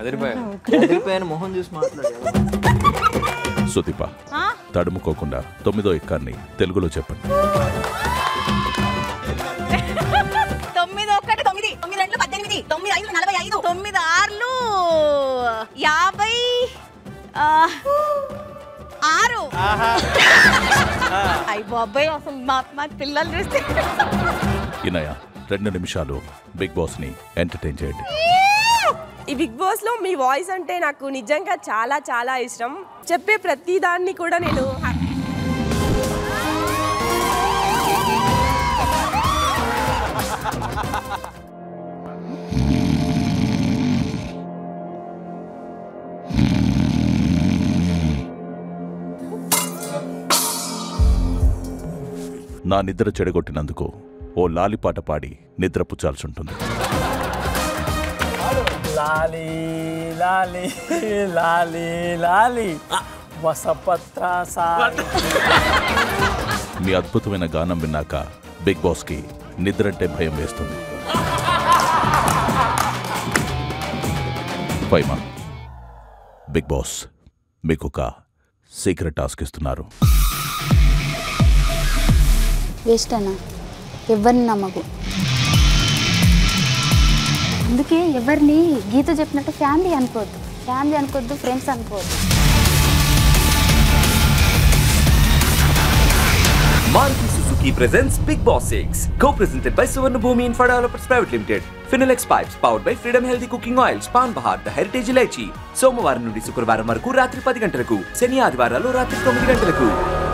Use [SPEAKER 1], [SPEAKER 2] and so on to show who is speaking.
[SPEAKER 1] అదిరిపోయాను
[SPEAKER 2] అదిరిపోయాను మొహం చూసి మాట్లాడారు
[SPEAKER 3] సుదీప తడుముకోకుండా తొమ్మిదో ఎక్కాన్ని తెలుగులో చెప్పండి
[SPEAKER 4] తొమ్మిది ఒకటి తొమ్మిది తొమ్మిది రెండు పద్దెనిమిది తొమ్మిది ఐదు నలభై ఐదు తొమ్మిది ఆర్లు యాభై ఆ, ఆరు అయ్యి బాబాయ్ అసలు మా మా పిల్లలు చూస్తే
[SPEAKER 3] ఇనయ రెండు నిమిషాలు బిగ్ బాస్ ని ఎంటర్టైన్ చేయండి
[SPEAKER 5] ఈ బిగ్ బాస్ లో మీ వాయిస్ అంటే నాకు నిజంగా చాలా చాలా ఇష్టం చెప్పే ప్రతి దాన్ని కూడా నేను
[SPEAKER 3] నా నిద్ర చెడగొట్టినందుకు ఓ లాలిపాట పాడి నిద్ర పుచ్చాల్సి ఉంటుంది
[SPEAKER 6] లాలి లాలి లాలి లాలి వసపత్ర సాయి
[SPEAKER 3] మీ అద్భుతమైన గానం విన్నాక బిగ్ బాస్ కి నిద్రంటే భయం వేస్తుంది పైమా బిగ్ బాస్ మీకు ఒక సీక్రెట్ టాస్క్ ఇస్తున్నారు
[SPEAKER 7] వేస్ట్ అన్న ఎవరిని నమ్మకు అందుకే ఎవరిని గీత చెప్పినట్టు ఫ్యామిలీ అనుకోవద్దు ఫ్యామిలీ అనుకోవద్దు ఫ్రెండ్స్ అనుకోవద్దు
[SPEAKER 8] Maruti Suzuki presents Big Boss 6, co-presented by Suvarna Bhumi Infra Developers Private Limited. Finilex Pipes, powered by Freedom Healthy Cooking Oils, Pan Bahar, The Heritage Ilaichi. సోమవారం నుండి శుక్రవారం వరకు రాత్రి పది గంటలకు శని ఆదివారాలు రాత్రి తొమ్మిది గంటలకు